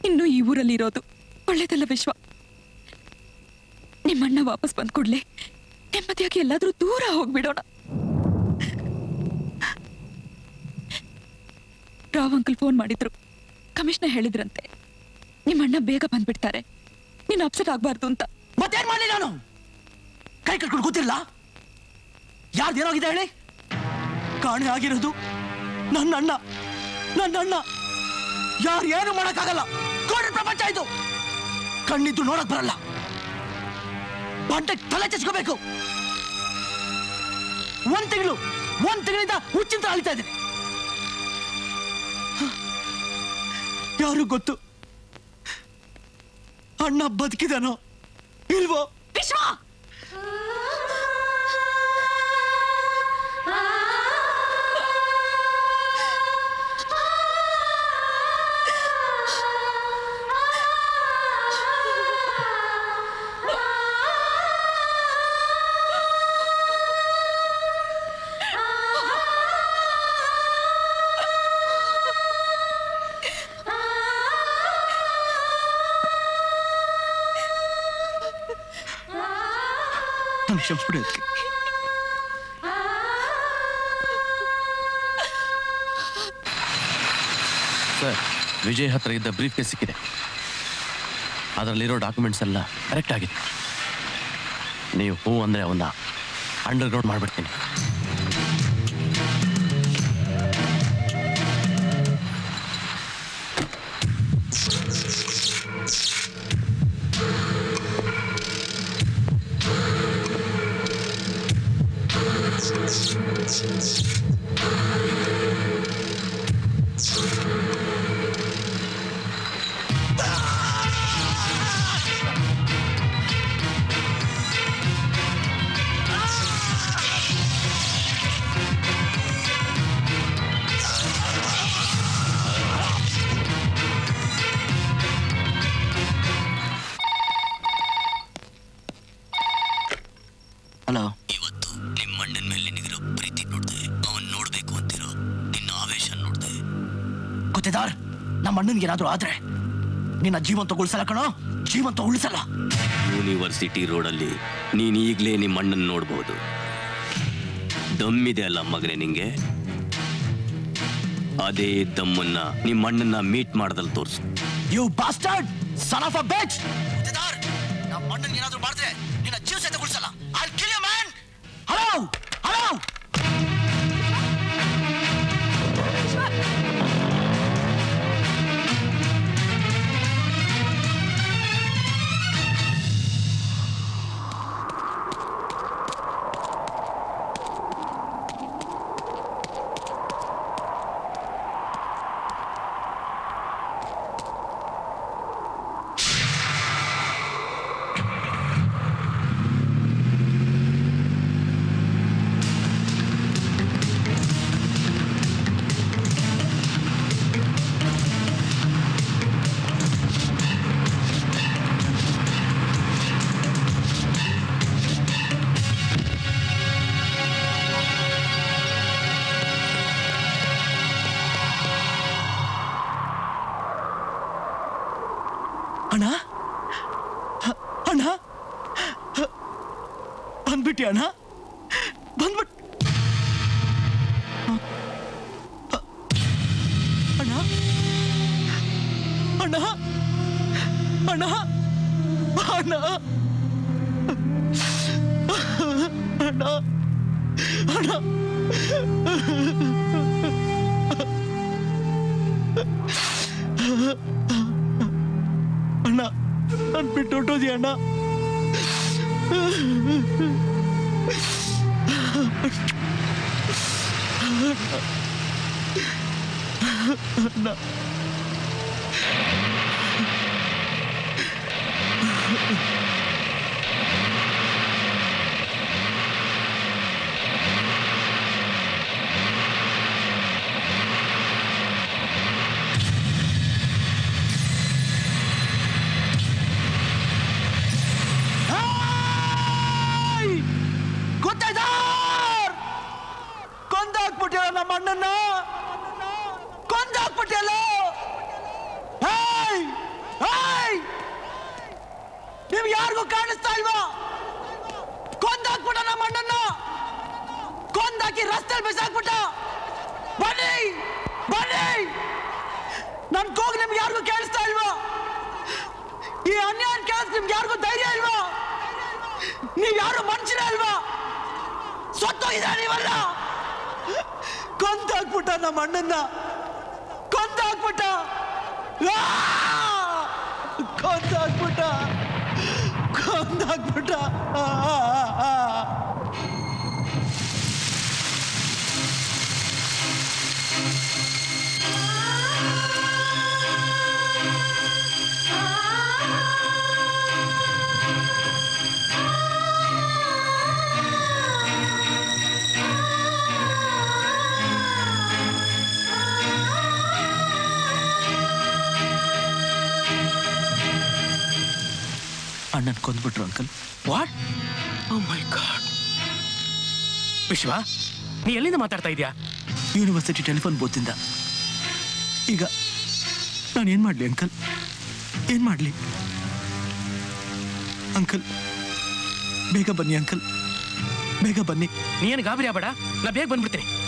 ಇನ್ನು ಈ ಊರಲ್ಲಿ ಇರೋದು ಒಳ್ಳೇದಲ್ಲ ವಿಶ್ವ ನಿಮ್ಮಣ್ಣ ವಾಪಸ್ ಬಂದ್ ಕೂಡ್ಲೆ ನೆಮ್ಮದಿಯಾಗಿ ಎಲ್ಲಾದ್ರೂ ದೂರ ಹೋಗ್ಬಿಡೋಣ ರಾವ್ ಅಂಕಲ್ ಫೋನ್ ಮಾಡಿದ್ರು ಕಮಿಷನರ್ ಹೇಳಿದ್ರಂತೆ ನಿಮ್ಮಣ್ಣ ಬೇಗ ಬಂದ್ಬಿಡ್ತಾರೆ ನೀನು ಅಪ್ಸೆಟ್ ಆಗ್ಬಾರ್ದು ಅಂತ ಮತ್ತೇನ್ ಮಾಡ್ಲಿ ನಾನು ಕೈ ಕಟ್ಕೊಂಡು ಕೂತಿಲ್ಲ ಯಾರ್ದು ಏನಾಗಿದೆ ಹೇಳಿ ಕಾಣೆ ಆಗಿರೋದು ನನ್ನ ಅಣ್ಣ ನನ್ನ ಅಣ್ಣ ಯಾರು ಏನು ಮಾಡಕ್ಕಾಗಲ್ಲ ಕೋಟಿ ಪ್ರಪಂಚ ಇದು ಕಣ್ಣಿದ್ದು ನೋಡಕ್ ಬರಲ್ಲ ಬಂಡೆ ತಲೆ ಚಚ್ಕೋಬೇಕು ಒಂದ್ ತಿಂಗಳು ಒಂದ್ ತಿಂಗಳಿಂದ ಹುಚ್ಚಿಂತ ಅಳಿತಾ ಇದ್ದೀನಿ ಯಾರು ಗೊತ್ತು ಅಣ್ಣ ಬದುಕಿದಾನೋ ಇಲ್ವೋ ವಿಶ್ವ ನನ್ನ ಕ್ಷಮಿಸ್ಬಿಡಿ ಅದಕ್ಕೆ ಸರ್ ವಿಜಯ್ ಹತ್ರ ಇದ್ದ ಬ್ರೀಫ್ ಕೇಸ್ ಸಿಕ್ಕಿದೆ ಅದರಲ್ಲಿರೋ ಡಾಕ್ಯುಮೆಂಟ್ಸ್ ಎಲ್ಲ ಕರೆಕ್ಟ್ ಆಗಿದೆ ನೀವು ಹೂ ಅಂದರೆ ಅವನ್ನ ಅಂಡರ್ಗ್ರೌಂಡ್ ಮಾಡಿಬಿಡ್ತೀನಿ ಹಲೋ ಇವತ್ತು ನಿಮ್ಮ ಅಣ್ಣನ ಮೇಲೆ ನಿನಗಿರೋ ಪ್ರೀತಿ ನೋಡ್ದೆ ಅವನ್ ನೋಡ್ಬೇಕು ಅಂತಿರೋ ನಿನ್ನ ಆವೇಶ ನೋಡ್ದೆ ಗೊತ್ತಿದಾರ್ ನಮ್ಮ ಅಣ್ಣನ್ಗೆ ಏನಾದ್ರೂ ಆದ್ರೆ ನಿನ್ನ ಜೀವಂತ ಉಳಿಸಲ್ಲ ಕಣೋ ಜೀವಂತ ಉಳಿಸಲ್ಲ ಯೂನಿವರ್ಸಿಟಿ ರೋಡಲ್ಲಿ ನೀನ್ ಈಗ್ಲೇ ನಿಮ್ಮ ಅಣ್ಣನ್ ನೋಡ್ಬೋದು ದಮ್ಮಿದೆ ಅಲ್ಲ ಮಗನೇ ನಿಂಗೆ ಅದೇ ದಮ್ಮನ್ನ ನಿಮ್ಮ ಅಣ್ಣನ್ನ ಮೀಟ್ ಮಾಡ್ದಲ್ಲಿ ತೋರ್ಸು you bastard son of a bitch ಗೊತ್ತಿದಾರ್ ನಮ್ಮ ಅಣ್ಣನ್ಗೆ ಏನಾದ್ರೂ ಮಾಡಿದ್ರೆ ನಿನ್ನ ಜೀವ ಸಹಿತ ಉಳಿಸಲ್ಲ I kill you man hello hello ಅಣ್ಣ ಹ- ಅಣ್ಣ ಹ- ಬಂದ್ಬಿಟ್ಟಿ ಅಣ್ಣ ಬಂದ್ಬಿಟ್ ಹ- ಹ- ಅಣ್ಣ ಅಣ್ಣ ಅಣ್ಣ ಅಣ್ಣ ಅಣ್ಣ ಅಣ್ಣ ಅಣ್ಣ ನನ್ ಬಿಟ್ಟು ಹೊಟ್ಟೋದಿ ಅಣ್ಣ ಅಣ್ಣ ಹಾಯ್! ಗೊತ್ತಾಯ್ತಾ ಕೊಂದಾಕ್ಬಿಟ್ಟಿಲ್ಲ ನಮ್ಮ ಅಣ್ಣನ್ನ ಕೊಂದಾಕ್ಬಿಟ್ಟಿಲ್ಲ ಯಾರಿಗೂ ಕಾಣಿಸ್ತಾ ಇಲ್ವಾ ಕೊಂದಾಕ್ಬಿಟ್ಟ ನಮ್ಮ ಅಣ್ಣನ್ನ ಕೊಂದಾಕಿ ರಸ್ತೆ ಬಿಸಾಕ್ಬಿಟ್ಟ ಬನ್ನಿ ಬನ್ನಿ ನನ್ ಕೂಗು ನಿಮ್ಗೆ ಯಾರಿಗೂ ಕೇಳಿಸ್ತಾ ಇಲ್ವಾ ಈ ಅನ್ಯಾಯ ಕೇಳಿಸ್ ನಿಮ್ಗೆ ಯಾರಿಗೂ ಧೈರ್ಯ ಇಲ್ವಾ ನೀವ್ ಯಾರು ಮನುಷ್ಯರೇ ಅಲ್ವಾ ಸತ್ತೋಗಿದ ನೀವಲ್ಲ ಕೊಂದಾಕ್ಬಿಟ್ಟ ನಮ್ಮ ಅಣ್ಣನ್ನ ಕೊಂದಾಕ್ಬಿಟ್ಟ ಆ! ಕೊಂದಾಕ್ಬಿಟ್ಟ ಕೊಂದಾಕ್ಬಿಟ್ಟ ಆ, ಆ, ಆ. ಅಣ್ಣನ್ ಕೊಂದ್ಬಿಟ್ರು uncle what oh my god Vishwa ನೀ ಎಲ್ಲಿಂದ ಮಾತಾಡ್ತಾ ಇದೀಯಾ ಯೂನಿವರ್ಸಿಟಿ ಟೆಲಿಫೋನ್ ಬೂತಿಂದ ಈಗ ನಾನು ಏನ್ ಮಾಡ್ಲಿ ಅಂಕಲ್ ಏನ್ ಮಾಡ್ಲಿ ಅಂಕಲ್ ಬೇಗ ಬನ್ನಿ ಅಂಕಲ್ ಬೇಗ ಬನ್ನಿ ನೀ ಏನು ಗಾಬರಿ ಆಗ್ಬೇಡ ನಾ ಬೇಗ ಬಂದ್ಬಿಡ್ತೀನಿ